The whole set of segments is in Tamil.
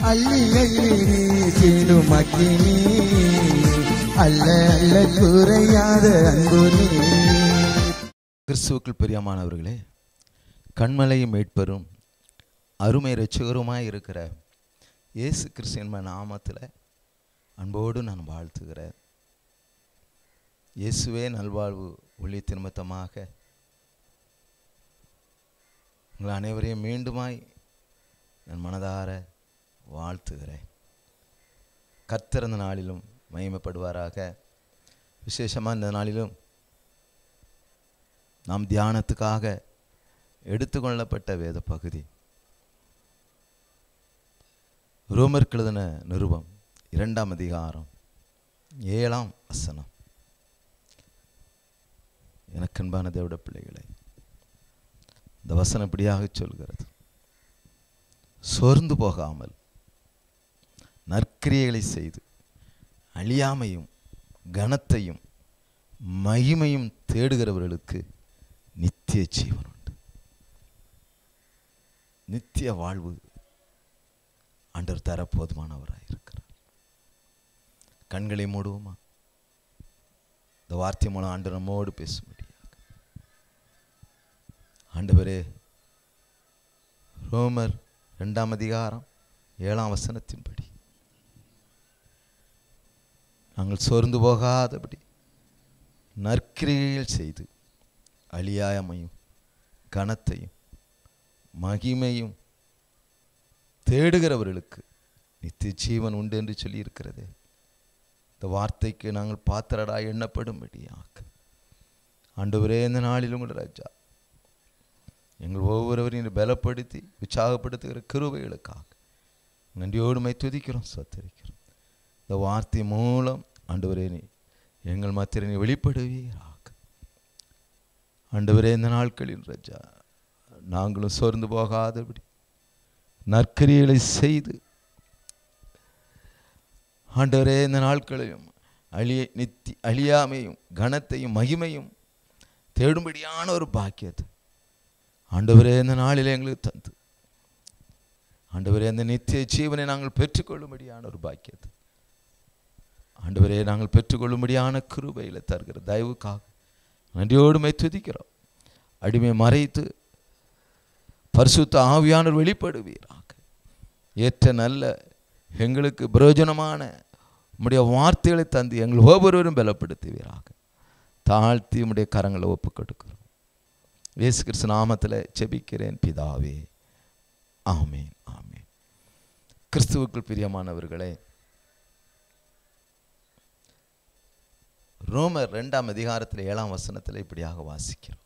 அள்ளி அள்ளி வீசிடும் அக்கினி அல்ல அல்ல குறையாத அன்பு நீ கிறிஸ்துவுக்குள் பிரியமானவர்களே கண்மலையும் மீட்பரும் அருமை ரட்சகருமாய் இருக்கிற இயேசு கிறிஸ்து என்ப நாமத்தில் அன்போடு நான் வாழ்த்துகிறேன் இயேசுவே நல்வாழ்வு ஒளி நிமித்தமாக உங்கள் அனைவரையும் மீண்டுமாய் நான் மனதார வாழ்த்துகிறேன் கர்த்தர் இந்த நாளிலும் மகிமைப்படுவாராக விசேஷமாக இந்த நாளிலும் நாம் தியானத்துக்காக எடுத்துக்கொள்ளப்பட்ட வேத பகுதி ரோமருக்கு எழுதின நிருபம் இரண்டாம் அதிகாரம் ஏழாம் வசனம் எனக்கு அன்பான தேவட பிள்ளைகளே இந்த வசனம் இப்படியாக சொல்கிறது சோர்ந்து போகாமல் நற்கிரியைகளை செய்து அழியாமையும் கனத்தையும் மகிமையும் தேடுகிறவர்களுக்கு நித்திய ஜீவன் உண்டு நித்திய வாழ்வு ஆண்டவர் தர போதுமானவராக இருக்கிறார் கண்களை மூடுவோமா இந்த வார்த்தை மூலம் ஆண்டு நம்மோடு பேச முடியாது ஆண்டவரே ரோமர் ரெண்டாம் அதிகாரம் ஏழாம் வசனத்தின்படி நாங்கள் சோர்ந்து போகாதபடி நற்கிரியைகள் செய்து அழியாமையும் கனத்தையும் மகிமையும் தேடுகிறவர்களுக்கு நித்திய ஜீவன் உண்டு என்று சொல்லியிருக்கிறதே இந்த வார்த்தைக்கு நாங்கள் பாத்திரடா எண்ணப்படும்படியாக ஆண்டவரே இந்த நாளிலும் கூட ராஜா எங்கள் ஒவ்வொருவரையும் பலப்படுத்தி உற்சாகப்படுத்துகிற கிருபைகளுக்காக நன்றியோடுமை துதிக்கிறோம் சத்தரிக்கிறோம் இந்த வார்த்தை மூலம் ஆண்டவரே நீ எங்கள் மத்தியில் நீ வெளிப்படுவீராக ஆண்டவரே இந்த நாட்களில் ரஜா நாங்களும் சோர்ந்து போகாதபடி நற்கரியலை செய்து ஆண்டவரே இந்த நாட்களையும் அழிய நித்தி அழியாமையும் கனத்தையும் மகிமையும் தேடும்படியான ஒரு பாக்கியத்தை ஆண்டவரே இந்த நாளில் எங்களுக்கு தந்து ஆண்டவரே அந்த நித்திய ஜீவனை நாங்கள் பெற்றுக்கொள்ளும்படியான ஒரு பாக்கியத்தை ஆண்டவரே நாங்கள் பெற்றுக்கொள்ளும்படியான கிருபையில் தருகிற தயவுக்காக நன்றியோடுமை துதிக்கிறோம் அடிமை மறைத்து பரிசுத்த ஆவியானவர் வெளிப்படுவீராக ஏற்ற நல்ல எங்களுக்கு பிரயோஜனமான உம்முடைய வார்த்தைகளை தந்து எங்கள் ஒவ்வொருவரும் பலப்படுத்துவீராக தாழ்த்தி உம்முடைய கரங்களை ஒப்பு கொடுக்கிறோம் இயேசு கிறிஸ்து நாமத்தில் செபிக்கிறேன் பிதாவே ஆமேன் ஆமேன் கிறிஸ்துவுக்குள் பிரியமானவர்களே ரோமர் ரெண்டாம் அதிகாரத்தில் ஏழாம் வசனத்தில் இப்படியாக வாசிக்கிறோம்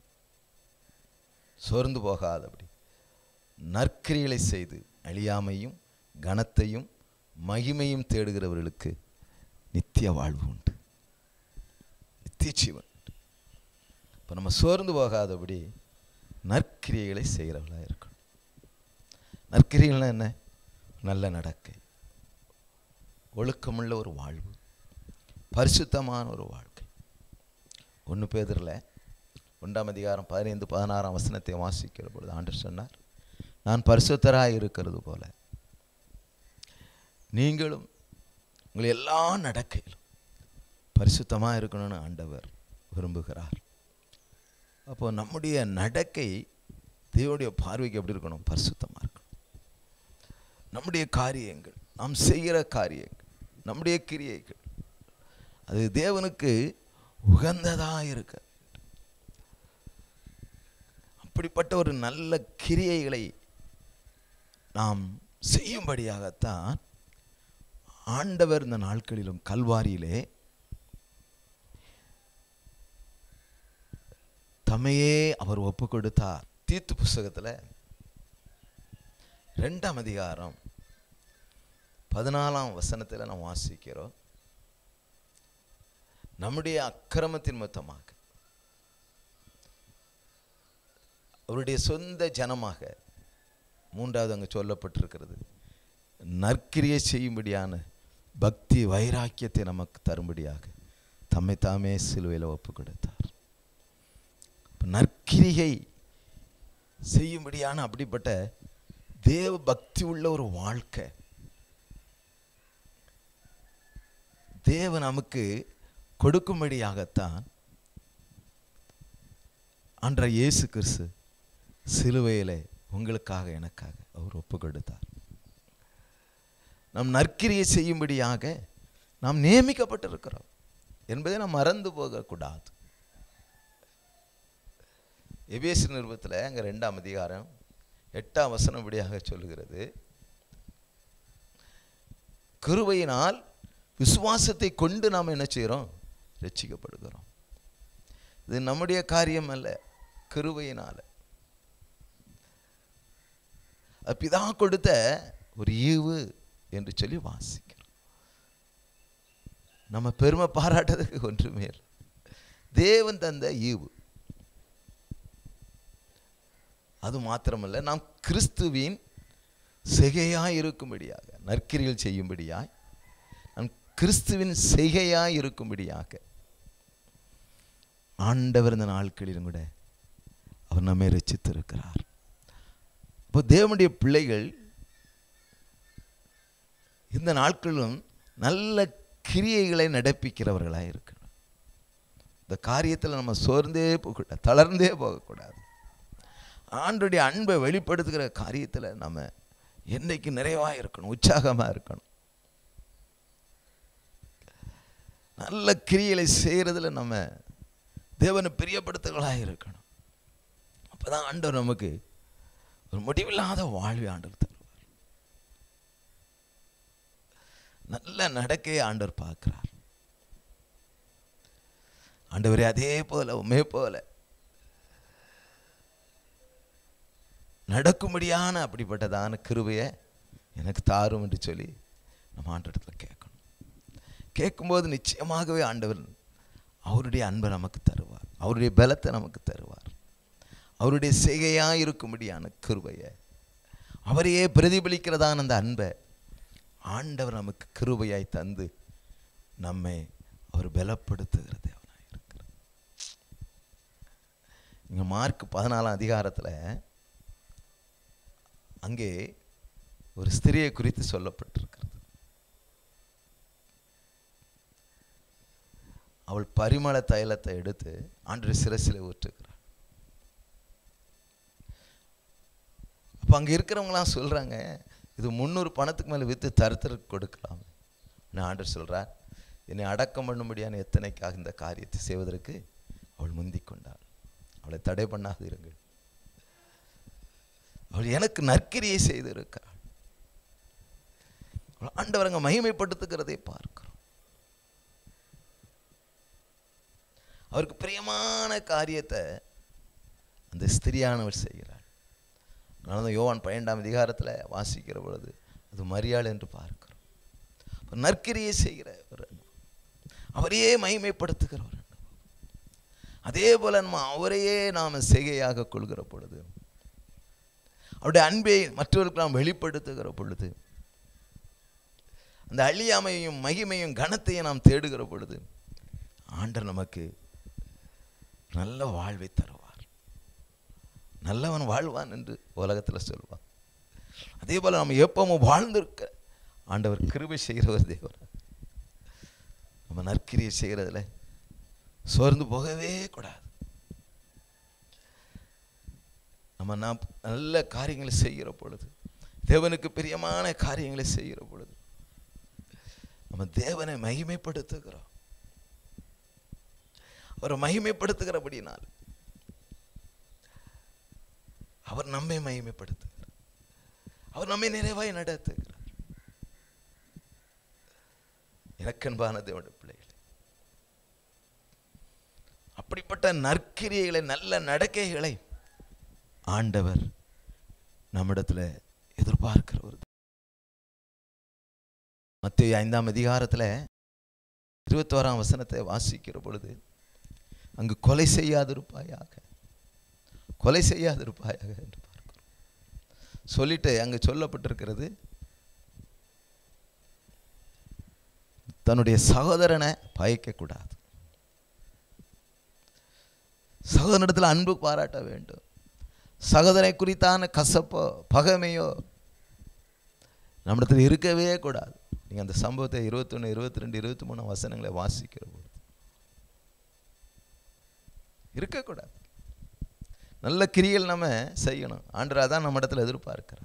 சோர்ந்து போகாதபடி நற்கிரிகளை செய்து அழியாமையும் கனத்தையும் மகிமையும் தேடுகிறவர்களுக்கு நித்திய வாழ்வு உண்டு நித்திய ஜீவன் உண்டு இப்போ நம்ம சோர்ந்து போகாதபடி நற்கிரியைகளை செய்கிறவர்களாக இருக்கணும் நற்கிரியைகள்னா என்ன நல்ல நடக்கை ஒழுக்கமுள்ள ஒரு வாழ்வு பரிசுத்தமான ஒரு வாழ்க்கை ஒன்று பேதரில் ஒன்றாம் அதிகாரம் பதினைந்து பதினாறாம் வசனத்தை வாசிக்கிற பொழுது ஆண்டு சொன்னார் நான் பரிசுத்தராக இருக்கிறது போல நீங்களும் உங்கள் எல்லா நடக்கையிலும் பரிசுத்தமாக இருக்கணும்னு ஆண்டவர் விரும்புகிறார் அப்போ நம்முடைய நடக்கை தேவனுடைய பார்வைக்கு எப்படி இருக்கணும் பரிசுத்தமாக இருக்கணும் நம்முடைய காரியங்கள் நாம் செய்கிற காரியங்கள் நம்முடைய கிரியைகள் அது தேவனுக்கு உகந்ததாக இருக்க அப்படிப்பட்ட ஒரு நல்ல கிரியைகளை நாம் செய்யும்படியாகத்தான் ஆண்டவர் இந்த நாட்களிலும் கல்வாரியிலே தம்மையே அவர் ஒப்பு கொடுத்தார் தீத்து புஸ்தகத்தில் ரெண்டாம் அதிகாரம் பதினாலாம் வசனத்தில் நாம் வாசிக்கிறோம் நம்முடைய அக்கிரமத்தின் மொத்தமாக அவருடைய சொந்த ஜனமாக மூன்றாவது அங்கே சொல்லப்பட்டிருக்கிறது நற்கிரியை செய்யும்படியான பக்தி வைராக்கியத்தை நமக்கு தரும்படியாக தம்மை தாமே சிலுவையில் ஒப்பு கொடுத்தார் இப்ப நற்கிரிகை செய்யும்படியான அப்படிப்பட்ட தேவ பக்தி உள்ள ஒரு வாழ்க்கை தேவன் நமக்கு கொடுக்கும்படியாகத்தான் அன்ற இயேசு கிறிஸ்து சிலுவையிலே உங்களுக்காக எனக்காக அவர் ஒப்பு கொடுத்தார் நம் நற்கிரியை செய்யும்படியாக நாம் நியமிக்கப்பட்டிருக்கிறோம் என்பதை நாம் மறந்து போகக்கூடாது எபேசு நிறுவத்தில் அங்கே ரெண்டாம் அதிகாரம் எட்டாம் வசனம் இப்படியாக சொல்லுகிறது கிருபையினால் விசுவாசத்தை கொண்டு நாம் என்ன செய்கிறோம் ரட்சிக்கப்படுகிறோம் இது நம்முடைய காரியம் அல்ல கிருபையினால் அது பிதா கொடுத்த ஒரு ஈவு என்று சொல்லி வாசிக்கிறோம் நம்ம பெருமை பாராட்டுறதுக்கு ஒன்றுமே இல்லை தேவன் தந்த ஈவு அது மாத்திரமல்ல நாம் கிறிஸ்துவின் செய்கையாய் இருக்கும்படியாக நற்கிரிகள் செய்யும்படியாய் நாம் கிறிஸ்துவின் செய்கையாய் இருக்கும்படியாக ஆண்டவர் இந்த நாட்களிலும் கூட அவர் நம்மை ரசித்திருக்கிறார் இப்போ தேவனுடைய பிள்ளைகள் இந்த நாட்களிலும் நல்ல கிரியைகளை நடப்பிக்கிறவர்களாக இருக்கணும் இந்த காரியத்தில் நம்ம சோர்ந்தே போகக்கூடாது தளர்ந்தே போகக்கூடாது ஆண்டுடைய அன்பை வெளிப்படுத்துகிற காரியத்தில் நம்ம என்னைக்கு நிறைவாக இருக்கணும் உற்சாகமாக இருக்கணும் நல்ல கிரியைகளை செய்கிறதுல நம்ம தேவனை பிரியப்படுத்துகளாக இருக்கணும் அப்போ தான் ஆண்டவர் நமக்கு ஒரு முடிவில்லாத வாழ்வை ஆண்டவர் தருவார் நல்ல நடக்கையை ஆண்டவர் பார்க்கிறார் ஆண்டவரே அதே போல உமே போல நடக்கும்படியான அப்படிப்பட்டதான கிருபையை எனக்கு தாரும் என்று சொல்லி நம்ம ஆண்டவரத்தில் கேட்கணும் கேட்கும்போது நிச்சயமாகவே ஆண்டவர் அவருடைய அன்பை நமக்கு தருவார் அவருடைய பலத்தை நமக்கு தருவார் அவருடைய செய்கையாக இருக்கும்படியான கிருபையை அவரையே பிரதிபலிக்கிறதான அந்த அன்பை ஆண்டவர் நமக்கு கிருபையாய் தந்து நம்மை அவர் பலப்படுத்துகிற தேவனாக இருக்கிறார் இங்கே மார்க் பதினாலாம் அதிகாரத்தில் அங்கே ஒரு ஸ்திரியை குறித்து சொல்லப்பட்டிருக்கிறது அவள் பரிமள தைலத்தை எடுத்து ஆண்டு சிரசில் ஊற்றுக்கிறாள் அப்போ அங்கே இருக்கிறவங்களாம் சொல்கிறாங்க இது முந்நூறு பணத்துக்கு மேலே விற்று தருத்தருக்கு கொடுக்கலாம் நான் ஆண்டர் சொல்கிறார் என்னை அடக்கம் பண்ணும்படியான எத்தனைக்காக இந்த காரியத்தை செய்வதற்கு அவள் முந்திக் கொண்டாள் அவளை தடை பண்ணாது இருங்கள் அவள் எனக்கு நற்கிரியை செய்திருக்கிறாள் அவள் ஆண்டவரங்க மகிமைப்படுத்துகிறதை பார்க்கிறோம் அவருக்கு பிரியமான காரியத்தை அந்த ஸ்திரியானவர் செய்கிறாள் அதனால தான் யோவான் பன்னெண்டாம் அதிகாரத்தில் வாசிக்கிற பொழுது அது மரியாள் என்று பார்க்கிறோம் அப்ப நற்கிரியை செய்கிற ஒரு அன்பு. அவரையே மகிமைப்படுத்துகிற ஒரு அன்பு. அதே போல நம்ம அவரையே நாம் செய்கையாக கொள்கிற பொழுது அவருடைய அன்பை மற்றவர்களுக்கு நாம் வெளிப்படுத்துகிற பொழுது அந்த அழியாமையும் மகிமையும் கனத்தையும் நாம் தேடுகிற பொழுது ஆண்டர் நமக்கு நல்ல வாழ்வை தருவார் நல்லவன் வாழ்வான் என்று உலகத்தில் சொல்வான் அதே போல் நம்ம எப்பவும் வாழ்ந்திருக்க ஆண்டவர் கிருபை செய்கிற ஒரு தேவர் நம்ம நற்கிரியை செய்கிறதுல சோர்ந்து போகவே கூடாது நம்ம நாம் நல்ல காரியங்களை செய்கிற பொழுது தேவனுக்கு பிரியமான காரியங்களை செய்கிற பொழுது நம்ம தேவனை மகிமைப்படுத்துகிறோம் அவரை மகிமைப்படுத்துகிறபடினால் அவர் நம்மை மகிமைப்படுத்துகிறார் அவர் நம்மை நிறைவாய் நடத்துகிறார் எனக்கன்பான தேவனுடைய பிள்ளைகளே அப்படிப்பட்ட நற்கிரியைகளை நல்ல நடக்கைகளை ஆண்டவர் நம்மிடத்தில் எதிர்பார்க்கிற ஒரு மத்திய ஐந்தாம் அதிகாரத்தில் இருபத்தோராம் வசனத்தை வாசிக்கிற பொழுது அங்கு கொலை செய்யாதிருப்பாயாக கொலை செய்யாதிருப்பாயாக என்று பார்க்கிறோம் சொல்லிட்டு அங்கு சொல்லப்பட்டிருக்கிறது தன்னுடைய சகோதரனை பயக்கக்கூடாது சகோதரனிடத்தில் அன்பு பாராட்ட வேண்டும் சகோதரனை குறித்தான கசப்போ பகைமையோ நம்மிடத்தில் இருக்கவே கூடாது நீங்கள் அந்த சம்பவத்தை இருபத்தொன்று இருபத்தி ரெண்டு இருபத்தி மூணு வசனங்களை வாசிக்கிற போது இருக்கக்கூடாது நல்ல கிரியல் நம்ம செய்யணும் ஆண்டரா தான் நம்ம இடத்துல எதிர்பார்க்கிறார்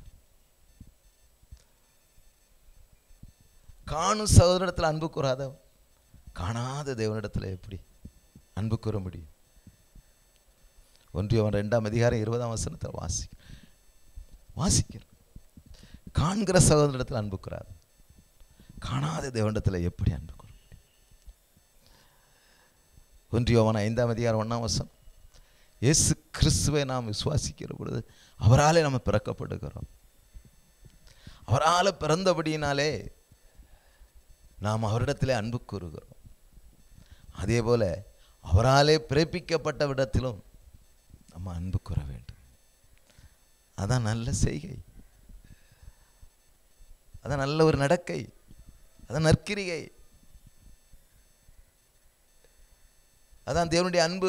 காணும் சகோதரத்தில் அன்பு கூறாத காணாத தேவனிடத்தில் எப்படி அன்பு கூற முடியும் ஒன்றியவன் ரெண்டாம் அதிகாரம் இருபதாம் வசனத்தில் வாசி வாசிக்கிறோம் காண்கிற சகோதரத்தில் அன்பு கூறாது காணாத தேவனிடத்தில் எப்படி அன்பு கூற முடியும் ஒன்றியவன் ஐந்தாம் அதிகாரம் ஒன்றாம் வசனம் இயேசு கிறிஸ்துவை நாம் விசுவாசிக்கிற பொழுது அவராலே நம்ம பிறக்கப்படுகிறோம் அவரால் பிறந்தபடியினாலே நாம் அவரிடத்திலே அன்பு கூறுகிறோம் அதே போல அவராலே பிறப்பிக்கப்பட்ட விடத்திலும் நம்ம அன்பு கூற வேண்டும் அதான் நல்ல செய்கை அதான் நல்ல ஒரு நடக்கை அதான் நற்கிரிகை அதான் தேவனுடைய அன்பு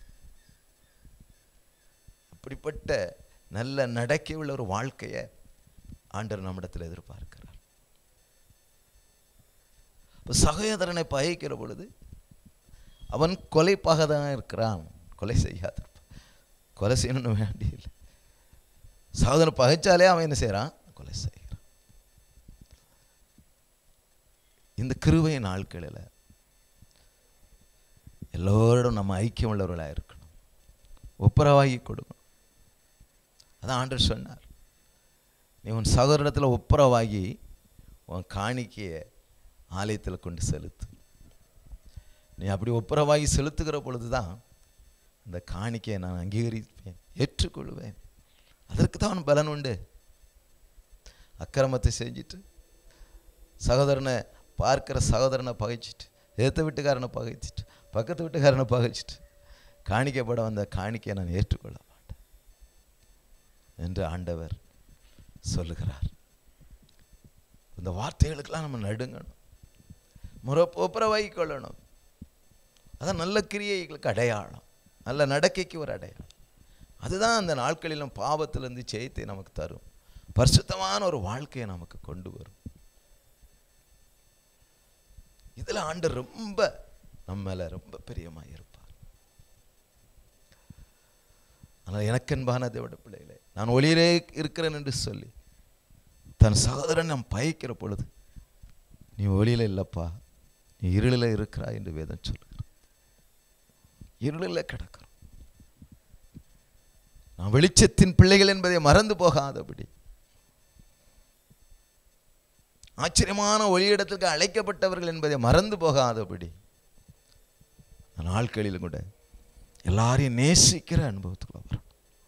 அப்படிப்பட்ட நல்ல நடக்கை உள்ள ஒரு வாழ்க்கையை ஆண்டவர் நம்மிடத்தில் எதிர்பார்க்கிறார் இப்போ சகோதரனை பகைக்கிற பொழுது அவன் கொலைப்பாக தான் இருக்கிறான் கொலை செய்யாத கொலை செய்யணும்னு வேண்டியில்லை சகோதரன் பகைச்சாலே அவன் என்ன செய்கிறான் கொலை செய்கிறான் இந்த கிருவை நாட்களில் எல்லோரிடம் நம்ம ஐக்கியம் உள்ளவர்களாக இருக்கணும் ஒப்புரவாகி கொடுக்கணும் அதான் ஆண்டர் சொன்னார் நீ உன் சகோதரத்தில் ஒப்புரவாகி உன் காணிக்கையை ஆலயத்தில் கொண்டு செலுத்து நீ அப்படி ஒப்புரவாகி செலுத்துகிற பொழுது தான் அந்த காணிக்கையை நான் அங்கீகரிப்பேன் ஏற்றுக்கொள்வேன் அதற்கு தான் பலன் உண்டு அக்கிரமத்தை செஞ்சுட்டு சகோதரனை பார்க்கிற சகோதரனை பகைச்சிட்டு ஏத்த வீட்டுக்காரனை பகைச்சிட்டு பக்கத்து வீட்டுக்காரனை பகைச்சிட்டு காணிக்கப்பட வந்த காணிக்கையை நான் ஏற்றுக்கொள்ள மாட்டேன் என்று ஆண்டவர் சொல்லுகிறார் இந்த வார்த்தைகளுக்கெல்லாம் நம்ம நடுங்கணும் முறை ஒப்புரவாகி கொள்ளணும் அதான் நல்ல கிரியைகளுக்கு அடையாளம் நல்ல நடக்கைக்கு ஒரு அடையாளம் அதுதான் அந்த நாட்களிலும் பாவத்திலிருந்து ஜெயத்தை நமக்கு தரும் பரிசுத்தமான ஒரு வாழ்க்கையை நமக்கு கொண்டு வரும் இதில் ஆண்டு ரொம்ப நம்ம மேல ரொம்ப பிரியமாக இருப்பார் ஆனால் எனக்கென்பான தேவட பிள்ளைகளே நான் ஒளியிலே இருக்கிறேன் என்று சொல்லி தன் சகோதரன் நாம் பயக்கிற பொழுது நீ ஒளியில இல்லப்பா நீ இருளில் இருக்கிறாய் என்று வேதம் சொல்லுகிறார் இருளில் கிடக்கிறோம் நான் வெளிச்சத்தின் பிள்ளைகள் என்பதை மறந்து போகாதபடி ஆச்சரியமான ஒளியிடத்திற்கு அழைக்கப்பட்டவர்கள் என்பதை மறந்து போகாதபடி அந்த நாட்களிலும் கூட எல்லாரையும் நேசிக்கிற அனுபவத்துக்குள்ள வரும்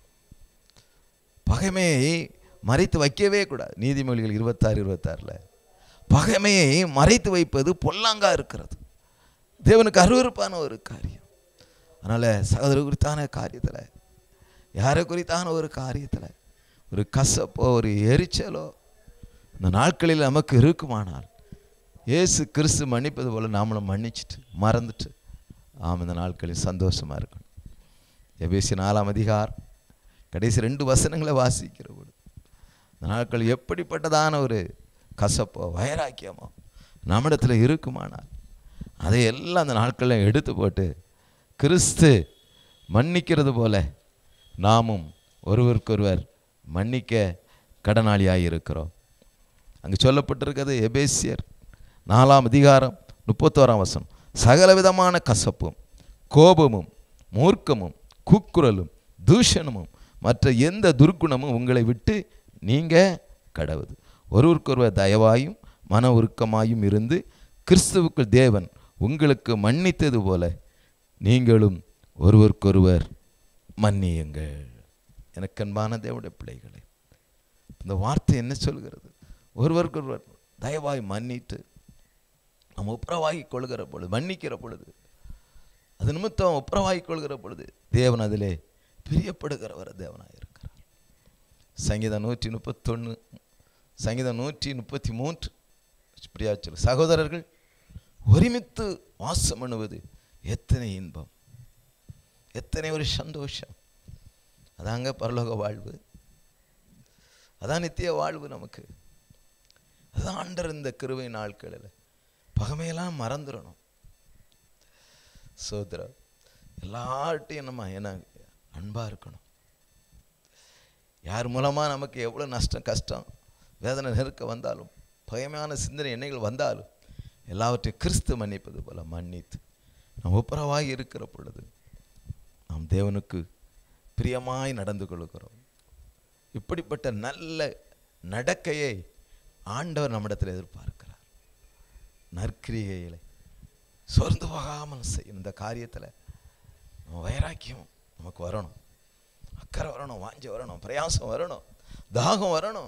பகைமையை மறைத்து வைக்கவே கூடாது நீதிமொழிகள் இருபத்தாறு இருபத்தாறில் பகைமையை மறைத்து வைப்பது பொல்லாங்கா இருக்கிறது தேவனுக்கு அருவருப்பான ஒரு காரியம் அதனால் சகோதர குறித்தான காரியத்தில் யாரை குறித்தான ஒரு காரியத்தில் ஒரு கசப்போ ஒரு எரிச்சலோ இந்த நாட்களில் நமக்கு இருக்குமானால் இயேசு கிறிஸ்து மன்னிப்பது போல் நாமளும் மன்னிச்சிட்டு மறந்துட்டு ஆம் இந்த நாட்களில் சந்தோஷமாக இருக்கணும் எபேசி நாலாம் அதிகாரம் கடைசி ரெண்டு வசனங்களை வாசிக்கிற பொழுது இந்த நாட்கள் எப்படிப்பட்டதான ஒரு கசப்போ வைராக்கியமோ நம்மிடத்தில் இருக்குமானால் அதை எல்லாம் அந்த நாட்களில் எடுத்து போட்டு கிறிஸ்து மன்னிக்கிறது போல நாமும் ஒருவருக்கொருவர் மன்னிக்க கடனாளியாக இருக்கிறோம் அங்கே சொல்லப்பட்டிருக்கிறது எபேசியர் நாலாம் அதிகாரம் முப்பத்தோராம் வசனம் சகலவிதமான கசப்பும் கோபமும் மூர்க்கமும் கூக்குரலும் தூஷணமும் மற்ற எந்த துர்க்குணமும் உங்களை விட்டு நீங்க கடவுது ஒருவருக்கொருவர் தயவாயும் மன உருக்கமாயும் இருந்து கிறிஸ்துவுக்குள் தேவன் உங்களுக்கு மன்னித்தது போல நீங்களும் ஒருவருக்கொருவர் மன்னியுங்கள் எனக்கு அன்பான தேவனுடைய பிள்ளைகளே இந்த வார்த்தை என்ன சொல்கிறது ஒருவருக்கொருவர் தயவாய் மன்னித்து நம்ம ஒப்புரவாகி கொள்கிற பொழுது மன்னிக்கிற பொழுது அது நிமித்தம் ஒப்புரவாகி கொள்கிற பொழுது தேவன் அதிலே பிரியப்படுகிறவர் தேவனாக இருக்கிறார் சங்கீதம் நூற்றி முப்பத்தொன்று சங்கீதம் நூற்றி முப்பத்தி மூன்று இப்படியா சொல்லு சகோதரர்கள் ஒருமித்து வாசம் பண்ணுவது எத்தனை இன்பம் எத்தனை ஒரு சந்தோஷம் அதாங்க பரலோக வாழ்வு அதான் நித்திய வாழ்வு நமக்கு அதுதான் ஆண்டர் இந்த கிருவை நாட்களில் பகமையெல்லாம் மறந்துடணும் சோதரம் எல்லார்ட்டையும் நம்ம என்ன அன்பாக இருக்கணும் யார் மூலமாக நமக்கு எவ்வளோ நஷ்டம் கஷ்டம் வேதனை நெருக்க வந்தாலும் பகைமையான சிந்தனை எண்ணங்கள் வந்தாலும் எல்லாவற்றையும் கிறிஸ்து மன்னிப்பது போல மன்னித்து நாம் ஒப்புரவாகி இருக்கிற பொழுது நாம் தேவனுக்கு பிரியமாய் நடந்து கொள்கிறோம் இப்படிப்பட்ட நல்ல நடக்கையை ஆண்டவர் நம்மிடத்தில் எதிர்பார்க்கிறார் நற்கிரிகைகளை சோர்ந்து போகாமல் செய்யும் இந்த காரியத்தில் நம்ம வைராக்கியம் நமக்கு வரணும் அக்கறை வரணும் வாஞ்சி வரணும் பிரயாசம் வரணும் தாகம் வரணும்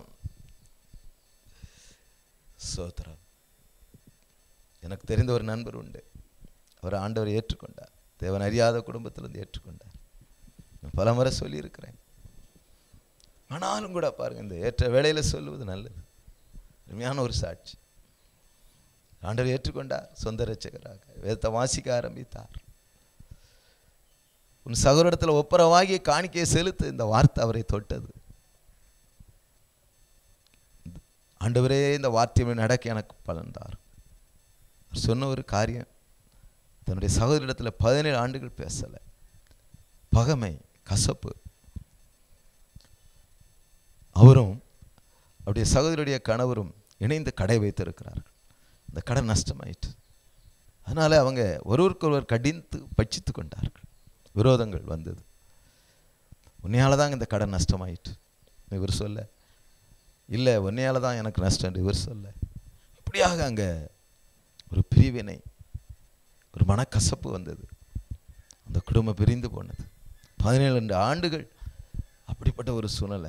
சோத்திரம் எனக்கு தெரிந்த ஒரு நண்பர் உண்டு அவர் ஆண்டவர் ஏற்றுக்கொண்டார் தேவன் அறியாத குடும்பத்திலிருந்து ஏற்றுக்கொண்டார் நான் பல முறை சொல்லியிருக்கிறேன் ஆனாலும் கூட பாருங்க இந்த ஏற்ற வேளையில் சொல்லுவது நல்லது அருமையான ஒரு சாட்சி ஆண்டவர் ஏற்றுக்கொண்டார் சொந்த ரட்சகராக வேதத்தை வாசிக்க ஆரம்பித்தார் உன் சகோதரத்தில் ஒப்புரவாகி காணிக்கையை செலுத்து இந்த வார்த்தை அவரை தொட்டது ஆண்டவரே இந்த வார்த்தையை நடக்க எனக்கு பலன்தார் அவர் சொன்ன ஒரு காரியம் தன்னுடைய சகோதரிடத்தில் பதினேழு ஆண்டுகள் பேசலை பகமை கசப்பு அவரும் அவருடைய சகோதரியுடைய கணவரும் இணைந்து கடை வைத்திருக்கிறார்கள் அந்த கடை நஷ்டமாயிற்று அதனால் அவங்க ஒருவருக்கொருவர் கடிந்து பட்சித்து கொண்டார்கள் விரோதங்கள் வந்தது உன்னையால் தான் இந்த கடை நஷ்டமாயிற்று இவர் சொல்ல இல்லை உன்னையால் தான் எனக்கு நஷ்டம் இவர் சொல்ல இப்படியாக அங்கே ஒரு பிரிவினை ஒரு மனக்கசப்பு வந்தது அந்த குடும்பம் பிரிந்து போனது பதினேழு ரெண்டு ஆண்டுகள் அப்படிப்பட்ட ஒரு சூழ்நிலை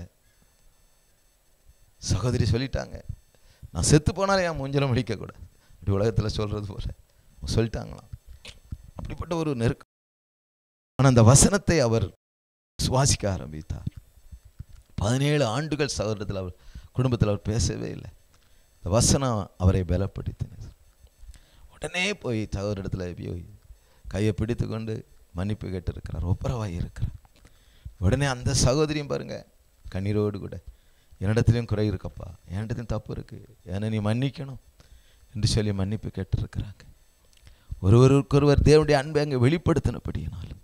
சகோதரி சொல்லிட்டாங்க நான் செத்து போனாலே என் மூஞ்சலம் முடிக்கக்கூடாது அப்படி உலகத்தில் சொல்கிறது போல சொல்லிட்டாங்களாம் அப்படிப்பட்ட ஒரு நெருக்கம் ஆனால் அந்த வசனத்தை அவர் சுவாசிக்க ஆரம்பித்தார் பதினேழு ஆண்டுகள் சகோதரத்தில் அவர் குடும்பத்தில் அவர் பேசவே இல்லை இந்த வசனம் அவரை பலப்படுத்தினது உடனே போய் சகோதரத்தில் போய் கையை பிடித்து கொண்டு மன்னிப்பு கேட்டிருக்கிறார் ஒப்புரவாகி இருக்கிறார் உடனே அந்த சகோதரியும் பாருங்க கண்ணீரோடு கூட என்னிடத்துலையும் குறை இருக்கப்பா என்னிடத்துலையும் தப்பு இருக்கு என்னை நீ மன்னிக்கணும் என்று சொல்லி மன்னிப்பு கேட்டிருக்கிறாங்க ஒருவருக்கொருவர் தேவனுடைய அன்பை அங்கே வெளிப்படுத்தினபடியினாலும்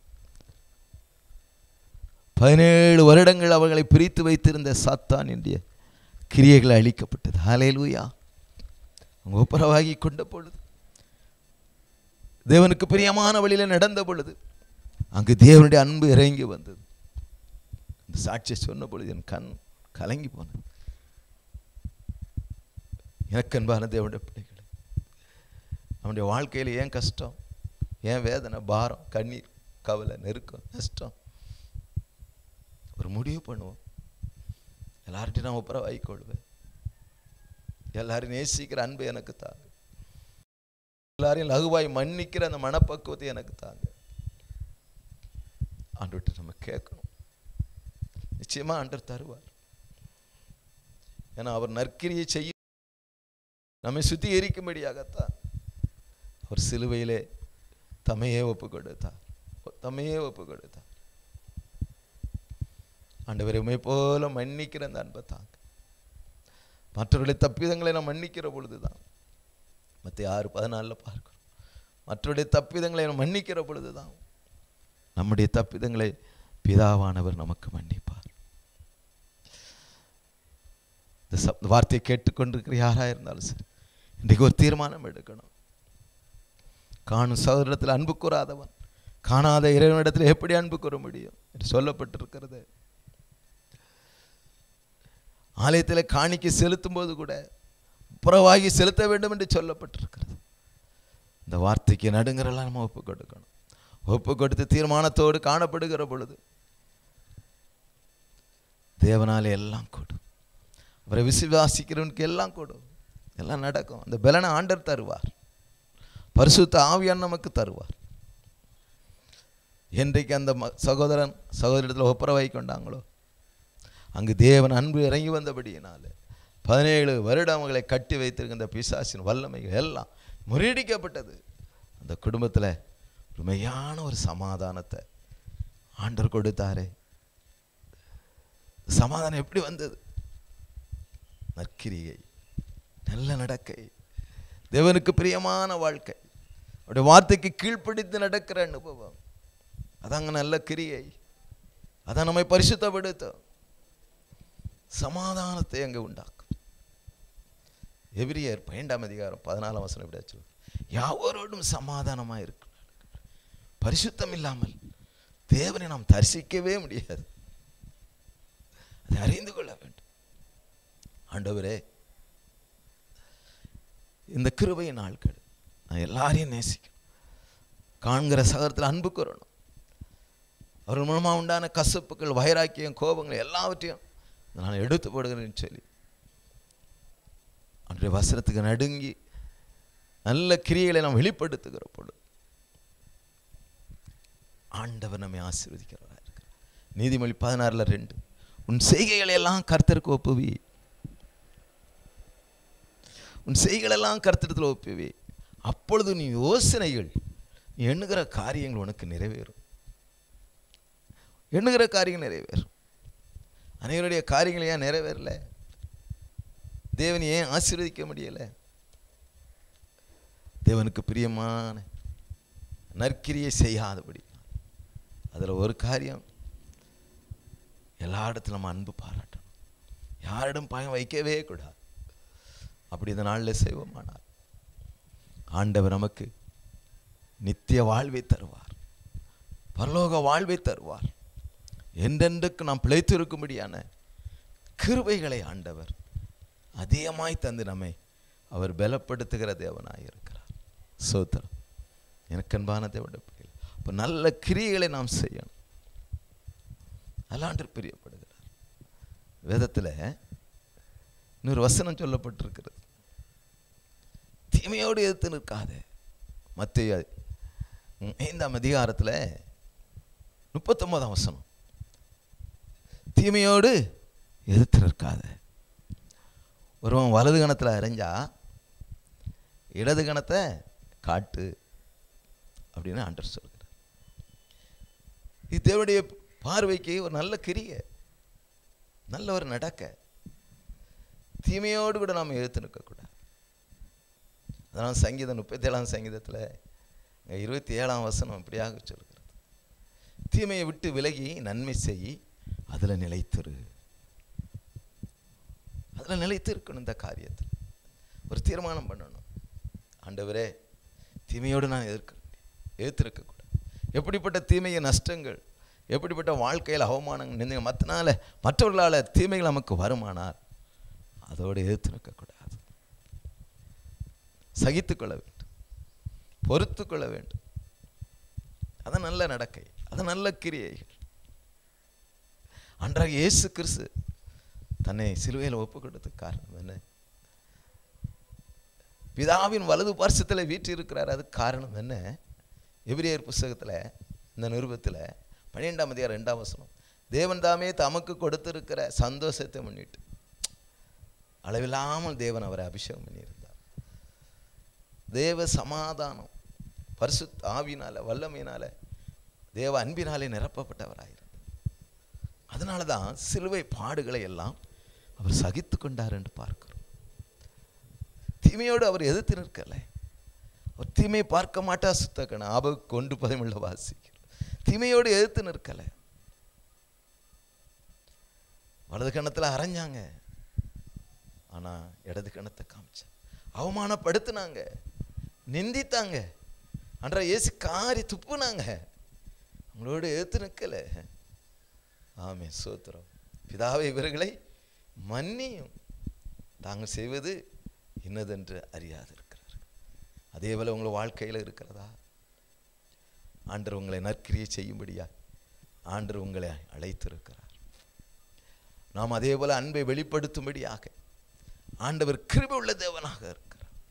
பதினேழு வருடங்கள் அவர்களை பிரித்து வைத்திருந்த சாத்தான் என்ற கிரியைகள் அழிக்கப்பட்டது ஹalleluya அவங்க ஒப்புரவாகி கொண்ட பொழுது தேவனுக்கு பிரியமான வழியில் நடந்த பொழுது அங்கு தேவனுடைய அன்பு இறங்கி வந்தது இந்த சாட்சியை சொன்ன பொழுது என் கண் கலங்கி போனது எனக்கு அன்பான தேவனுடைய பிள்ளைகளே நம்முடைய வாழ்க்கையில் ஏன் கஷ்டம் ஏன் வேதனை பாரம் கண்ணீர் கவலை நெருக்கம் நஷ்டம் ஒரு முடிவு பண்ணுவோம் எல்லார்ட்டையும் நான் ஒப்புற வாய்க்கொள்வேன் எல்லாரும் நேசிக்கிற அன்பு எனக்கு தாங்க எல்லாரையும் லகுவாய் மன்னிக்கிற அந்த மனப்பக்குவத்தை எனக்கு தாங்க ஆண்டு நம்ம கேட்கணும் நிச்சயமா ஆண்டர் தருவார் ஏன்னா அவர் நற்கிரியை செய்ய நம்மை சுத்திகரிக்கும்படியாகத்தான் அவர் சிலுவையிலே தம்மையே ஒப்பு கொடுத்தார் தம்மையே ஒப்பு கொடுத்தார் ஆண்டவரை உண்மை போல மன்னிக்கிற அந்த அன்பை தாங்க மற்றவருடைய தப்பிதங்களை நாம் மன்னிக்கிற பொழுதுதான் மற்ற ஆறு பதினாலில் பார்க்கிறோம் மற்றவருடைய தப்பிதங்களை நாம் மன்னிக்கிற பொழுதுதான் நம்முடைய தப்பிதங்களை பிதாவானவர் நமக்கு மன்னிப்பார் இந்த சப் வார்த்தையை கேட்டுக்கொண்டிருக்கிற யாராக இருந்தாலும் சரி இன்றைக்கு ஒரு தீர்மானம் எடுக்கணும் காணும் சகோதரத்தில் அன்பு கூறாதவன் காணாத இறைவனிடத்தில் எப்படி அன்பு கூற முடியும் என்று சொல்லப்பட்டிருக்கிறது ஆலயத்தில் காணிக்கை செலுத்தும் போது கூட புறவாகி செலுத்த வேண்டும் என்று சொல்லப்பட்டிருக்கிறது இந்த வார்த்தைக்கு நடுங்கிறலாம் நம்ம ஒப்பு கொடுக்கணும் ஒப்பு கொடுத்து தீர்மானத்தோடு காணப்படுகிற பொழுது தேவனாலே எல்லாம் கொடும் அவரை விசுவாசிக்கிறவனுக்கு எல்லாம் கொடும் எல்லாம் நடக்கும் அந்த பலனை ஆண்டர் தருவார் பரிசுத்த ஆவியான் நமக்கு தருவார் என்றைக்கு அந்த ம- சகோதரன் சகோதரத்தில் ஒப்புரவாகி கொண்டாங்களோ அங்கு தேவன் அன்பு இறங்கி வந்தபடியினால பதினேழு வருடம் அவங்களை கட்டி வைத்திருக்கின்ற பிசாசின் வல்லமைகள் எல்லாம் முறியடிக்கப்பட்டது அந்த குடும்பத்தில் ஒரு மெய்யான ஒரு சமாதானத்தை ஆண்டவர் கொடுத்தாரே சமாதானம் எப்படி வந்தது நற்கிரியை நல்ல நடக்கை தேவனுக்கு பிரியமான வாழ்க்கை அவருடைய வார்த்தைக்கு கீழ்ப்பிடித்து நடக்கிற அனுபவம் அதாங்க நல்ல கிரியை அதான் நம்மை பரிசுத்தப்படுத்தும் சமாதானத்தை அங்கே உண்டாக்கும் எபிரியர் பன்னெண்டாம் அதிகாரம் பதினாலாம் வசனம் எப்படி சொல்லு யாவரோடும் சமாதானமாக இருக்கு பரிசுத்தம் இல்லாமல் தேவனை நாம் தரிசிக்கவே முடியாது அதை அறிந்து கொள்ள வேண்டும் ஆண்டவரே இந்த கிருபையின் நாட்கள் நான் எல்லாரையும் நேசிக்கணும் காண்கிற சகரத்தில் அன்பு கூறணும் அவர்கள் மூலமாக உண்டான கசப்புகள் வைராக்கியம் கோபங்கள் எல்லாவற்றையும் நான் எடுத்து போடுகிறேன்னு சொல்லி அன்றைய வசனத்துக்கு நடுங்கி நல்ல கிரியைகளை நாம் வெளிப்படுத்துகிற பொழுது ஆண்டவர் நம்மை ஆசீர்வதிக்கிறவராக இருக்கிறார் நீதிமொழி பதினாறுல ரெண்டு உன் செய்கைகளை எல்லாம் கர்த்தருக்கு ஒப்புவி உன் செய்களெல்லாம் கர்த்தரிடத்தில் ஒப்புவி அப்பொழுது நீ யோசனைகள் நீ எண்ணுகிற காரியங்கள் உனக்கு நிறைவேறும் எண்ணுகிற காரியங்கள் நிறைவேறும் அனைவருடைய காரியங்கள் ஏன் நிறைவேறல தேவன் ஏன் ஆசீர்வதிக்க முடியலை தேவனுக்கு பிரியமான நற்கிரியை செய்யாதபடி அதில் ஒரு காரியம் எல்லா இடத்துல நம்ம அன்பு பாராட்டணும் யாரிடம் பயம் வைக்கவே கூடாது அப்படி இந்த நாளில் செய்வோமானால் ஆண்டவர் நமக்கு நித்திய வாழ்வை தருவார் பரலோக வாழ்வை தருவார் என்றென்றுக்கு நாம் பிழைத்திருக்கும்படியான கிருபைகளை ஆண்டவர் அதிகமாய் தந்து நம்மை அவர் பலப்படுத்துகிற தேவனாய் இருக்கிறார் சோத்திரம் எனக்கு அன்பான தேவனுடைய பிள்ளைகள் இப்போ நல்ல கிரியைகளை நாம் செய்யணும் அல்லாண்டு பிரியப்படுகிறார் வேதத்தில் இன்னொரு வசனம் சொல்லப்பட்டிருக்கிறது தீமையோடு எதிர்த்து நிற்காதே மத்திய ஐந்தாம் அதிகாரத்தில் முப்பத்தொன்பதாம் வசனம் தீமையோடு எதிர்த்து நிற்காத ஒருவன் வலது கணத்தில் அரைஞ்சா இடது கணத்தை காட்டு அப்படின்னு ஆண்டர் சொல்கிறார் இது தேவனுடைய பார்வைக்கு ஒரு நல்ல கிரிய நல்ல ஒரு நடக்க தீமையோடு கூட நாம் எதிர்த்து நிற்கக்கூடாது அதனால் சங்கீதம் முப்பத்தி ஏழாம் சங்கீதத்தில் இருபத்தி ஏழாம் வசனம் இப்படியாக சொல்கிறது தீமையை விட்டு விலகி நன்மை செய் அதில் நிலைத்திரு அதில் நிலைத்து இருக்கணும் இந்த காரியத்தில் ஒரு தீர்மானம் பண்ணணும் ஆண்டவரே தீமையோடு நான் எதிர்க்க எதிர்த்திருக்கக்கூடாது எப்படிப்பட்ட தீமைய நஷ்டங்கள் எப்படிப்பட்ட வாழ்க்கையில் அவமானங்கள் நின்று மற்றனால மற்றவர்களால் தீமைகள் நமக்கு வருமானால் அதோடு எதிர்த்து நிற்கக்கூடாது சகித்து கொள்ள வேண்டும் பொறுத்து கொள்ள வேண்டும் அது நல்ல நடக்கை அது நல்ல கிரியைகள் அன்றாக இயேசு கிறிஸ்து தன்னை சிலுவையில் ஒப்பு கொடுத்ததுக்கு காரணம் என்ன பிதாவின் வலது பார்சத்தில் வீற்றிருக்கிறார் அது காரணம் என்ன எபிரியர் புஸ்தகத்தில் இந்த நிருபத்தில் பன்னிரெண்டாம் அதிகாரம் ரெண்டாம் வசனம் தேவன் தாமே தமக்கு கொடுத்திருக்கிற சந்தோஷத்தை முன்னிட்டு அளவில்லாமல் தேவன் அவரை அபிஷேகம் பண்ணியிருந்தார் தேவ சமாதானம் பரிசு ஆவினால வல்லமையினால தேவ அன்பினாலே நிரப்பப்பட்டவராயிருந்தார் அதனால தான் சிலுவை பாடுகளை எல்லாம் அவர் சகித்து கொண்டார் என்று பார்க்கிறோம் தீமையோடு அவர் எதிர்த்து நிற்கலை அவர் தீமையை பார்க்க மாட்டா சுத்தக்கண ஆப கொண்டு பதிமுள்ள வாசிக்கிறோம் தீமையோடு எதிர்த்து நிற்கலை வலது கணத்தில் அரைஞ்சாங்க ஆனால் இடது கணத்தை காமிச்சாங்க அவமானப்படுத்தினாங்க நிந்தித்தாங்க அன்றா ஏசு காரி துப்புனாங்க அவங்களோட எதிர்த்து நிற்கலை ஆமே சோத்திரம் பிதாவை இவர்களை மன்னியும் தாங்கள் செய்வது இன்னதென்று அறியாது இருக்கிறார் அதே போல உங்கள் வாழ்க்கையில் இருக்கிறதா ஆண்டர் உங்களை நற்கிரியை செய்யும்படியா ஆண்டர் உங்களை அழைத்திருக்கிறார் நாம் அதே போல அன்பை வெளிப்படுத்தும்படியாக ஆண்டவர் கிருபை உள்ள தேவனாக இருக்கிறார்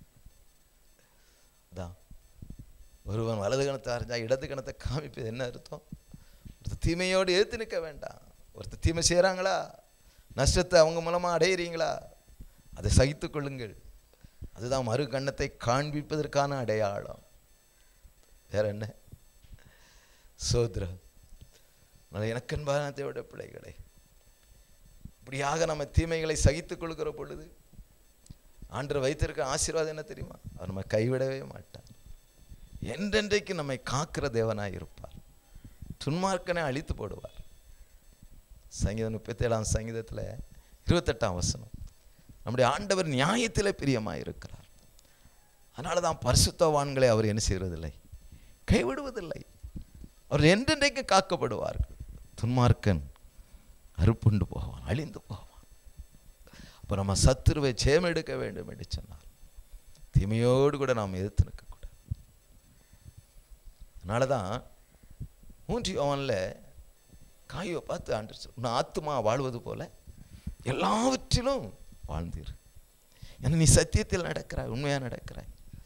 அதான் ஒருவன் வலது கணத்தை அறிஞ்சா இடது கணத்தை காமிப்பது என்ன அர்த்தம் ஒருத்தர் தீமையோடு ஏற்று நிற்க வேண்டாம் ஒருத்தர் தீமை செய்கிறாங்களா நஷ்டத்தை அவங்க மூலமாக அடையிறீங்களா அதை சகித்து கொள்ளுங்கள் அதுதான் மறு கண்ணத்தை காண்பிப்பதற்கான அடையாளம் வேற என்ன சோத்ரா எனக்கன்பான தேவட பிள்ளைகளை இப்படியாக நம்ம தீமைகளை சகித்துக் கொள்கிற பொழுது ஆண்டவர் வைத்திருக்க ஆசீர்வாதம் என்ன தெரியுமா அவர் நம்ம கைவிடவே மாட்டார் என்றென்றைக்கு நம்மை காக்கிற தேவனாய் இருப்பார் துன்மார்க்கனை அழித்து போடுவார் சங்கீதம் முப்பத்தேழாம் சங்கீதத்தில் இருபத்தெட்டாம் வசனம் நம்முடைய ஆண்டவர் நியாயத்தில் பிரியமாக இருக்கிறார் அதனால தான் பரிசுத்தவான்களை அவர் என்ன செய்வதில்லை கைவிடுவதில்லை அவர் என்றென்றைக்கு காக்கப்படுவார்கள் துன்மார்க்கன் அறுப்புண்டு போவான் அழிந்து போவான் அப்போ நம்ம சத்துருவை சேமெடுக்க வேண்டும் என்று சொன்னார் தீமையோடு கூட நாம் எதிர்த்து நிற்கக்கூடாது அதனால தான் மூன்று யோவனில் காயை பார்த்து ஆண்டு உன் ஆத்துமா வாழ்வது போல எல்லாவற்றிலும் வாழ்ந்தீர் ஏன்னா நீ சத்தியத்தில் நடக்கிறாய் உண்மையாக நடக்கிறாய்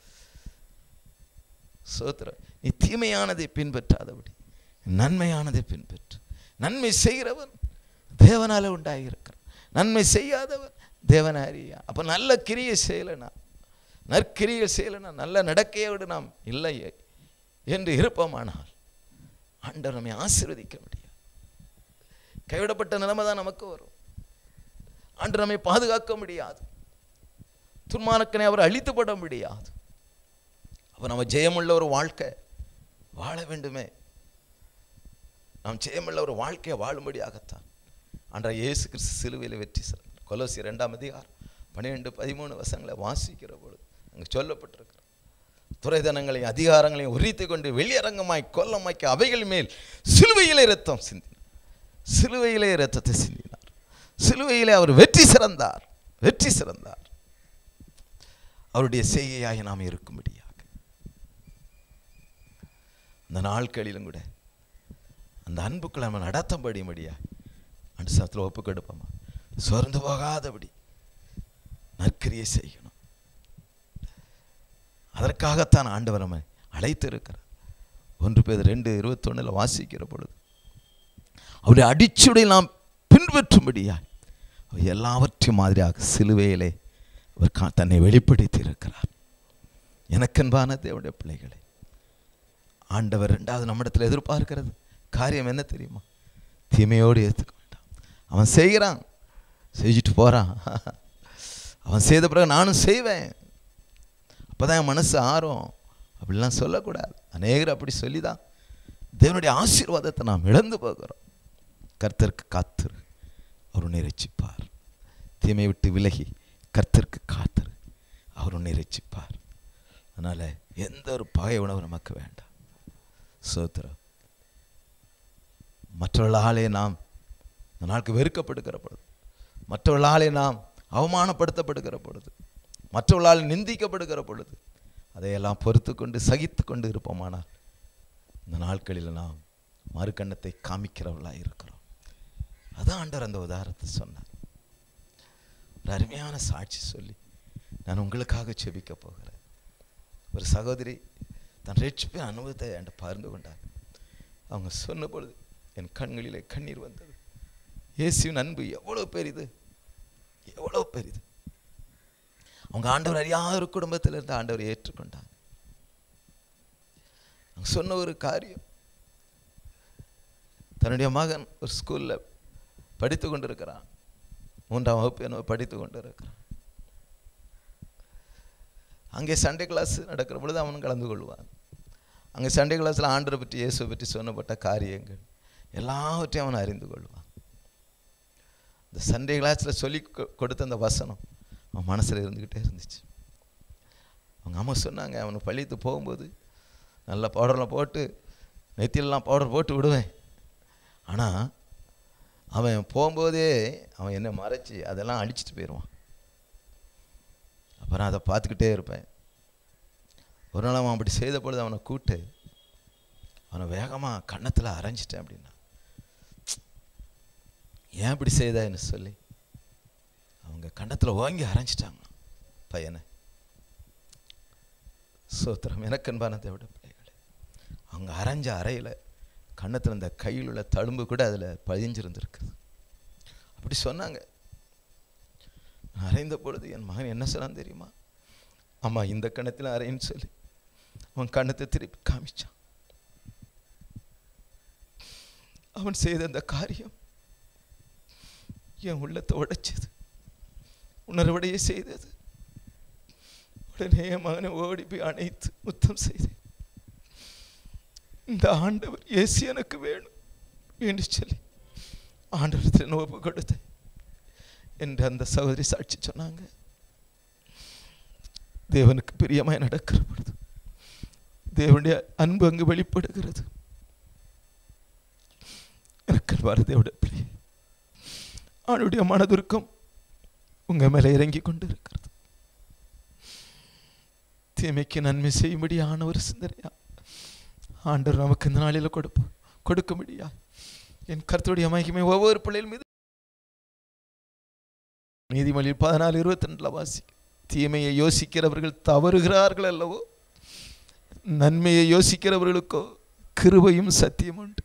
சோத்திர நீ தீமையானதை பின்பற்றாதபடி நன்மையானதை பின்பற்று நன்மை செய்கிறவன் தேவனால உண்டாகியிருக்கிறான் நன்மை செய்யாதவன் தேவனை அறியா அப்போ நல்ல கிரியை செய்யலைனா நற்கிரியை செய்யலைனா நல்ல நடக்கையோடு நாம் இல்லையே என்று இருப்போமானால் ஆண்டவர் நம்மை ஆசீர்வதிக்க முடியாது கைவிடப்பட்ட நிலைமை தான் நமக்கு வரும் ஆண்டு நம்மை பாதுகாக்க முடியாது துன்மானக்கனை அவர் அழித்து போட முடியாது அப்போ நம்ம ஜெயமுள்ள ஒரு வாழ்க்கை வாழ வேண்டுமே நாம் ஜெயமுள்ள ஒரு வாழ்க்கையை வாழும்படியாகத்தான் அன்ற இயேசு கிறிஸ்து சிலுவையில் வெற்றி சிறந்தார் கொலோசி ரெண்டாம் அதிகாரம் பன்னிரெண்டு பதிமூணு வசங்களை வாசிக்கிற பொழுது அங்கே சொல்லப்பட்டிருக்கிறார் துறைதனங்களையும் அதிகாரங்களையும் உரித்து கொண்டு வெளியரங்கமாய் கொல்லமாக்கி அவைகள் மேல் சிலுவையிலே ரத்தம் சிந்தினார் சிலுவையிலே ரத்தத்தை சிந்தினார் சிலுவையிலே அவர் வெற்றி சிறந்தார் வெற்றி சிறந்தார் அவருடைய செய்கையாய் நாம் இருக்கும்படியாக அந்த நாட்களிலும் கூட அந்த அன்புக்குள்ள நம்ம நடத்தும்படியும்படியா அண்டு சத்தில் ஒப்பு கொடுப்போமா சொர்ந்து போகாதபடி நற்கிரியை செய்யணும் அதற்காகத்தான் ஆண்டவர் நம்மை அழைத்து இருக்கிறார் ஒன்று பேர் ரெண்டு இருபத்தொன்னில் வாசிக்கிற பொழுது அவருடைய அடிச்சுடை நாம் பின்பற்றும்படியா அவர் எல்லாவற்றையும் மாதிரியாக சிலுவையிலே அவர் கா- தன்னை வெளிப்படுத்தி இருக்கிறார் எனக்கன்பான தேவனுடைய பிள்ளைகளே ஆண்டவர் ரெண்டாவது நம்மிடத்தில் எதிர்பார்க்கிறது காரியம் என்ன தெரியுமா தீமையோடு ஏற்றுக்க வேண்டாம் அவன் செய்கிறான் செஞ்சுட்டு போகிறான் அவன் செய்த பிறகு நானும் செய்வேன் அப்போ தான் என் மனசு ஆறும் அப்படிலாம் சொல்லக்கூடாது அநேகர் அப்படி சொல்லி தான் தேவனுடைய ஆசீர்வாதத்தை நாம் இழந்து போகிறோம் கர்த்தருக்கு காத்திரு அவர் உன்னை ரட்சிப்பார் தீமை விட்டு விலகி கர்த்தருக்கு காத்திரு அவர் உன்னை ரட்சிப்பார் அதனால் எந்த ஒரு பகை உணவு நமக்கு வேண்டாம் சோத்திரம் மற்றவர்களாலே நாம் இந்த நாளுக்கு வெறுக்கப்படுகிற பொழுது மற்றவர்களாலே நாம் அவமானப்படுத்தப்படுகிற பொழுது மற்றவர்களால் நிந்திக்கப்படுகிற பொழுது அதையெல்லாம் பொறுத்து கொண்டு சகித்து கொண்டு இருப்போமானால் இந்த நாட்களில் நாம் மறுக்கண்ணத்தை காமிக்கிறவர்களாக இருக்கிறோம் அதான் ஆண்டவர் அந்த உதாரணத்தை சொன்னார் ஒரு அருமையான சாட்சி சொல்லி நான் உங்களுக்காக செபிக்க போகிறேன் ஒரு சகோதரி தன் ரட்சிப்பின் அனுபவத்தை என்கிட்ட பகிர்ந்து கொண்டார் அவங்க சொன்ன பொழுது என் கண்களிலே கண்ணீர் வந்தது இயேசுவின் அன்பு எவ்வளோ பெரிது எவ்வளோ பெரிது அவங்க ஆண்டவர் அறியாத ஒரு குடும்பத்தில் இருந்து ஆண்டவர் ஏற்றுக்கொண்டாங்க அவங்க சொன்ன ஒரு காரியம் தன்னுடைய மகன் ஒரு ஸ்கூலில் படித்து கொண்டிருக்கிறான் மூன்றாம் வகுப்பு என்ன படித்து கொண்டு இருக்கிறான் அங்கே சண்டே கிளாஸ் நடக்கிற பொழுது அவன் கலந்து கொள்வான் அங்கே சண்டே கிளாஸில் ஆண்டரை பற்றி இயேசுவை பற்றி சொன்னப்பட்ட காரியங்கள் எல்லாவற்றையும் அவன் அறிந்து கொள்வான் இந்த சண்டே கிளாஸில் சொல்லி கொ- கொடுத்த அந்த வசனம் அவன் மனசில் இருந்துக்கிட்டே இருந்துச்சு அவங்க அம்மா சொன்னாங்க அவனுக்கு பள்ளிக்கு போகும்போது நல்ல பவுடர்லாம் போட்டு நெத்தியிலலாம் பவுடர் போட்டு விடுவேன் ஆனால் அவன் போகும்போதே அவன் என்ன மறைச்சி அதெல்லாம் அடிச்சிட்டு போயிடுவான் அப்புறம் அதை பார்த்துக்கிட்டே இருப்பேன் ஒரு நாள் அவன் அப்படி செய்த பொழுது அவனை கூட்டு அவனை வேகமாக கன்னத்தில் அரைஞ்சிட்டேன் அப்படின்னா ஏன் இப்படி செய்தேன்னு சொல்லி அவங்க கன்னத்தில் ஓங்கி அரைஞ்சிட்டாங்க பையனை சோத்திரம் எனக்கு அன்பான தேவட பிள்ளைகளே அவங்க அரைஞ்ச அறையில் கன்னத்தில் இந்த கையில் உள்ள தழும்பு கூட அதில் பதிஞ்சிருந்திருக்குது அப்படி சொன்னாங்க நான் அறைந்த பொழுது என் மகன் என்ன சொன்னான் தெரியுமா அம்மா இந்த கணத்தில் அறைன்னு சொல்லி அவன் கண்ணத்தை திருப்பி காமிச்சான் அவன் செய்த அந்த காரியம் என் உள்ளத்தை உடைச்சது உணர்வடைய செய்தது உடனே என் மகனை ஓடி போய் அணைத்து முத்தம் செய்தேன் இந்த ஆண்டவர் இயேசு எனக்கு வேணும் என்று சொல்லி ஆண்டவரத்தில் ஒப்பு கொடுத்தேன் என்று அந்த சகோதரி சாட்சி சொன்னாங்க தேவனுக்கு பிரியமாய் நடக்கிற பொழுது தேவனுடைய அன்பு அங்கு வெளிப்படுகிறது எனக்கு தேவடைய பிள்ளை அவனுடைய மனதுருக்கம் உங்க மேல இறங்கி கொண்டு இருக்கிறது தீமைக்கு நன்மை செய்யும்படியான ஒரு சிந்தனையா ஆண்டவர் நமக்கு இந்த நாளில கொடுப்போம் கொடுக்க முடியா என் கருத்துடைய மகிமை ஒவ்வொரு பிள்ளைகள் மீது நீதிமொழி பதினாலு இருபத்தி ரெண்டுல வாசி தீமையை யோசிக்கிறவர்கள் தவறுகிறார்கள் அல்லவோ நன்மையை யோசிக்கிறவர்களுக்கோ கிருபையும் சத்தியம் உண்டு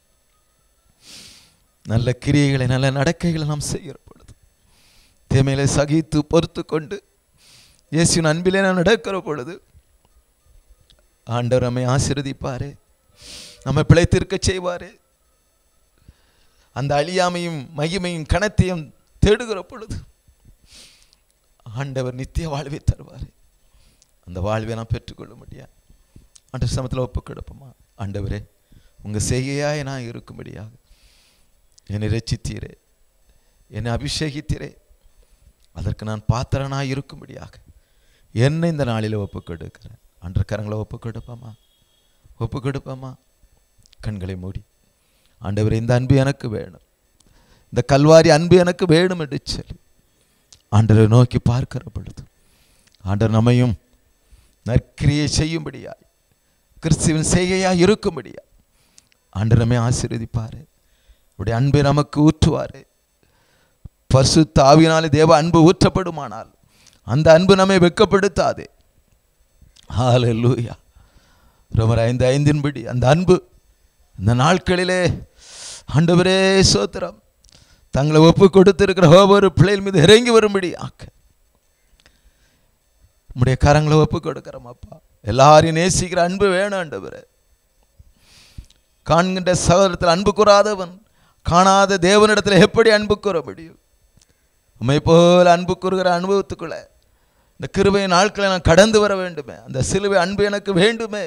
நல்ல கிரியைகளை நல்ல நடக்கைகளை நாம் செய்கிற பொழுது தீமையில சகித்து பொறுத்து கொண்டு இயேசுவின் அன்பிலே நான் நடக்கிற பொழுது ஆண்டவர் நம்மை ஆசீர்வதிப்பாரே நம்மை பிழைத்திருக்க செய்வாரே அந்த அழியாமையும் மகிமையும் கணத்தையும் தேடுகிற பொழுது ஆண்டவர் நித்திய வாழ்வை தருவார் அந்த வாழ்வை நான் பெற்றுக்கொள்ள முடியாது ஆண்டவர் சமத்தில் ஒப்பு கொடுப்போமா ஆண்டவரே உங்கள் செய்கையாய் நான் இருக்கும்படியாக என்னை ரச்சித்தீரே என்னை அபிஷேகித்தீரே அதற்கு நான் பாத்திரனாக இருக்கும்படியாக என்னை இந்த நாளில் ஒப்பு கொடுக்கிறேன் அன்ற கரங்களை ஒப்பு கொடுப்போமா ஒப்பு கொடுப்போமா கண்களை மூடி ஆண்டவரே இந்த அன்பு எனக்கு வேணும் இந்த கல்வாரி அன்பு எனக்கு வேணும் என்று சொல்லி ஆண்டவரை நோக்கி பார்க்கிற பொழுது ஆண்டவர் நம்மையும் நற்கிரியை செய்யும்படியாய் கிறிஸ்துவின் செய்கையாய் இருக்கும்படியா ஆண்டவர் நம்மை ஆசீர்வதிப்பாரு அவருடைய அன்பை நமக்கு ஊற்றுவாரு பசு தாவினாலே தேவ அன்பு ஊற்றப்படுமானால் அந்த அன்பு நம்மை வெட்கப்படுத்தாதே ஹalleluya ரோமர் ஐந்து ஐந்தின்படி அந்த அன்பு இந்த நாட்களிலே ஆண்டவரே சோத்திரம் தங்களை ஒப்பு கொடுத்திருக்கிற ஒவ்வொரு பிள்ளைகள் மீது இறங்கி வரும்படி ஆக்க உம்முடைய கரங்களை ஒப்பு கொடுக்கிறோம் அப்பா எல்லாரையும் நேசிக்கிற அன்பு வேணும் ஆண்டவரே காண்கின்ற சகோதரத்தில் அன்பு கூறாதவன் காணாத தேவனிடத்தில் எப்படி அன்பு கூற முடியும் உண்மை போல அன்பு கூறுகிற அனுபவத்துக்குள்ள இந்த கிருபை நாட்களை நான் கடந்து வர வேண்டுமே அந்த சிலுவை அன்பு எனக்கு வேண்டுமே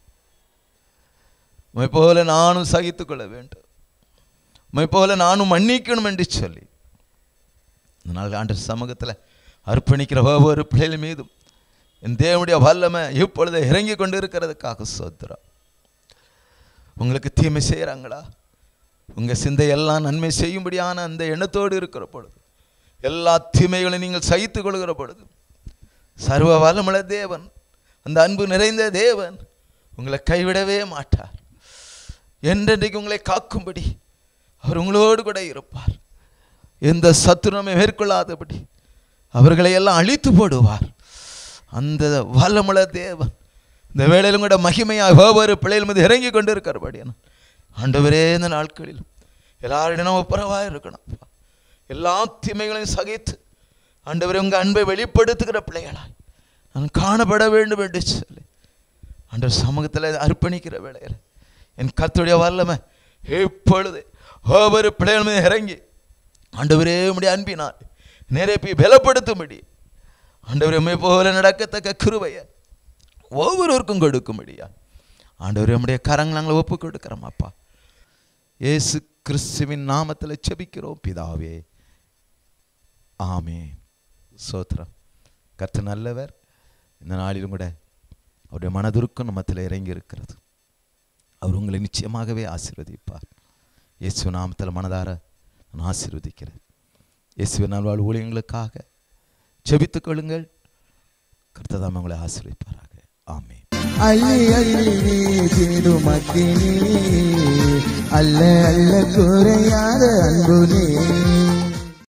உண்மை போல நானும் சகித்துக் கொள்ள வேண்டும் உண்மை போல நானும் மன்னிக்கணும் என்று சொல்லி இந்த நாள் ஆண்டு சமூகத்தில் அர்ப்பணிக்கிற ஒவ்வொரு பிள்ளைகள் மீதும் என் தேவனுடைய வல்லமை இப்பொழுது இறங்கி கொண்டு இருக்கிறதுக்காக சோத்திரம் உங்களுக்கு தீமை செய்கிறாங்களா உங்கள் சிந்தையெல்லாம் நன்மை செய்யும்படியான அந்த எண்ணத்தோடு இருக்கிற பொழுது எல்லா தீமைகளையும் நீங்கள் சகித்துக் கொள்கிற பொழுது சர்வ வல்லமுள்ள தேவன் அந்த அன்பு நிறைந்த தேவன் உங்களை கைவிடவே மாட்டார் என்றென்றைக்கு உங்களை காக்கும்படி அவர் உங்களோடு கூட இருப்பார் எந்த சத்துருமை மேற்கொள்ளாதபடி அவர்களை எல்லாம் அழித்து போடுவார் அந்த வல்லமுள்ள தேவன் இந்த வேளையிலும் கூட மகிமையாக ஒவ்வொரு பிள்ளைகள் மீது இறங்கி கொண்டு இருக்கிறபடி ஆண்டவரே இந்த நாட்களில் எல்லாரிடம் ஒப்புரவாக இருக்கணும் எல்லா தீமைகளையும் சகித்து ஆண்டவரே உங்கள் அன்பை வெளிப்படுத்துகிற பிள்ளைகளாய் நான் காணப்பட வேண்டும் என்று சொல்லி ஆண்டவர் சமூகத்தில் அர்ப்பணிக்கிற வேளையில் என் கத்துடைய வல்லமை எப்பொழுது ஒவ்வொரு பிள்ளைகள் மீது இறங்கி ஆண்டவரே உடைய அன்பினால் நிரப்பி பலப்படுத்தும்படி ஆண்டவரே உண்மை போல நடக்கத்தக்க கிருபையை ஒவ்வொருவருக்கும் கொடுக்கும்படியா ஆண்டவரே நம்முடைய கரங்கள் நாங்கள் ஒப்பு கொடுக்கிறோம் அப்பா இயேசு கிறிஸ்துவின் நாமத்தில் செபிக்கிறோம் பிதாவே ஆமே சோத்ரம் கர்த்த நல்லவர் இந்த நாளிலும் கூட அவருடைய மனதுருக்கம் நம்மத்தில் இறங்கி இருக்கிறது அவர் உங்களை நிச்சயமாகவே ஆசீர்வதிப்பார் இயேசு நாமத்தில் மனதார நான் ஆசீர்வதிக்கிறேன் இயேசுவின் நல்வாழ் ஊழியங்களுக்காக செபித்துக் கொள்ளுங்கள் கர்த்ததாம் உங்களை ஆசீர்வதிப்பாராக ஆமே அள்ளி அள்ளி நீதிடும் அக்கினி அல்ல அல்ல குறையாத அன்பு நீ